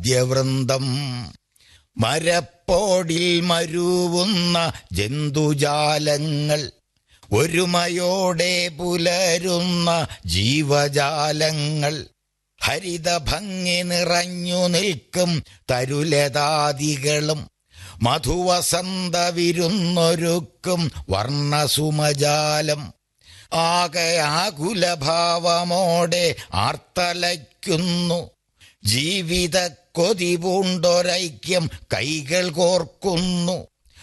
വാദ്യവൃന്ദം മരപ്പോടിൽ മരുവുന്ന ജന്തുജാലങ്ങൾ ഒരുമയോടെ പുലരുന്ന ജീവജാലങ്ങൾ ഹരിതഭംഗി നിറഞ്ഞു നിൽക്കും തരുലതാദികളും മധുവസന്ത വിരുന്നൊരുക്കും വർണ്ണസുമജാലം ആകെ ആകുലഭാവമോടെ ആർത്തലയ്ക്കുന്നു ജീവിത കൊതി പൂണ്ടൊരൈക്യം കൈകൾ കോർക്കുന്നു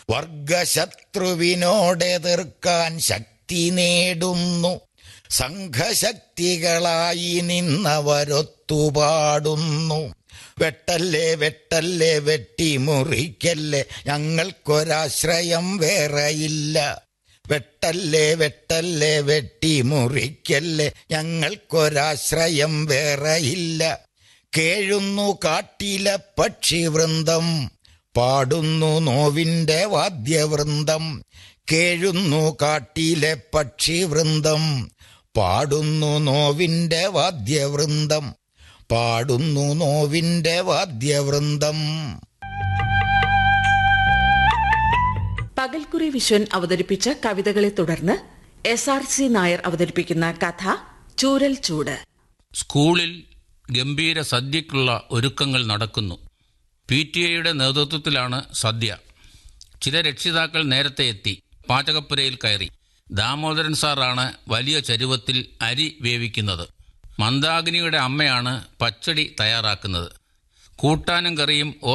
വർഗശത്രുവിനോടെതിർക്കാൻ ശക്തി നേടുന്നു സംഘശക്തികളായി നിന്നവരൊത്തുപാടുന്നു വെട്ടല്ലേ വെട്ടല്ലേ വെട്ടിമുറിക്കല്ലേ ഞങ്ങൾക്കൊരാശ്രയം വേറെയില്ല വെട്ടല്ലേ വെട്ടല്ലേ വെട്ടിമുറിക്കല്ലേ ഞങ്ങൾക്കൊരാശ്രയം വേറെയില്ല കേഴുന്നു കാട്ടിലെ പക്ഷിവൃന്ദം പാടുന്നു നോവിന്റെ വാദ്യവൃന്ദം കേഴുന്നു കാട്ടിലെ പക്ഷിവൃന്ദം പാടുന്നു നോവിന്റെ വാദ്യവൃന്ദം പാടുന്നു നോവിന്റെ വാദ്യവൃന്ദം പകൽക്കുറി വിശ്വൻ അവതരിപ്പിച്ച കവിതകളെ തുടർന്ന് എസ് ആർ സി നായർ അവതരിപ്പിക്കുന്ന കഥ ചൂരൽ ചൂട് സ്കൂളിൽ ഗംഭീര സദ്യക്കുള്ള ഒരുക്കങ്ങൾ നടക്കുന്നു പി ടി എയുടെ നേതൃത്വത്തിലാണ് സദ്യ ചില രക്ഷിതാക്കൾ നേരത്തെ എത്തി പാചകപ്പുരയിൽ കയറി ദാമോദരൻ സാറാണ് വലിയ ചരുവത്തിൽ അരി വേവിക്കുന്നത് മന്ദാകിനിയുടെ അമ്മയാണ് പച്ചടി തയ്യാറാക്കുന്നത് കൂട്ടാനും കറിയും